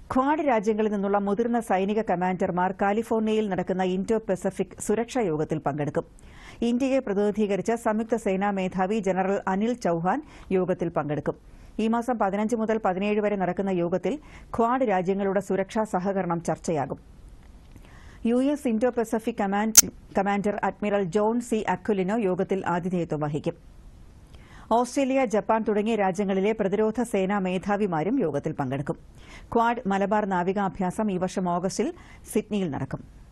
quad രാജ്യങ്ങളിൽ നിന്നുള്ള മുതിർന്ന സൈനിക കമാൻഡർമാർ കാലിഫോർണിയയിൽ നടക്കുന്ന ഇൻഡോ പസഫിക് സുരക്ഷാ യോഗത്തിൽ പങ്കെടുക്കും ഇന്ത്യയെ പ്രതിനിധീകരിച്ച് സംയുക്ത സേനാ മേധാവി ജനറൽ അനിൽ ചൌഹാൻ യോഗത്തിൽ പങ്കെടുക്കും ഈ മാസം പതിനഞ്ച് മുതൽ പതിനേഴ് വരെ നടക്കുന്ന യോഗത്തിൽ ക്വാഡ് രാജ്യങ്ങളുടെ സുരക്ഷാ സഹകരണം ചർച്ചയാകും U S Indo Pacific command commander admiral John C Aquilino യോഗത്തിൽ ആതിഥേയത്വം വഹിക്കും ഓസ്ട്രേലിയ ജപ്പാൻ തുടങ്ങിയ രാജ്യങ്ങളിലെ പ്രതിരോധ സേനാ മേധാവിമാരും യോഗത്തിൽ പങ്കെടുക്കും ക്വാഡ് മലബാർ നാവികാഭ്യാസം ഈ വർഷം ഓഗസ്റ്റിൽ സിഡ്നിയിൽ നടക്കും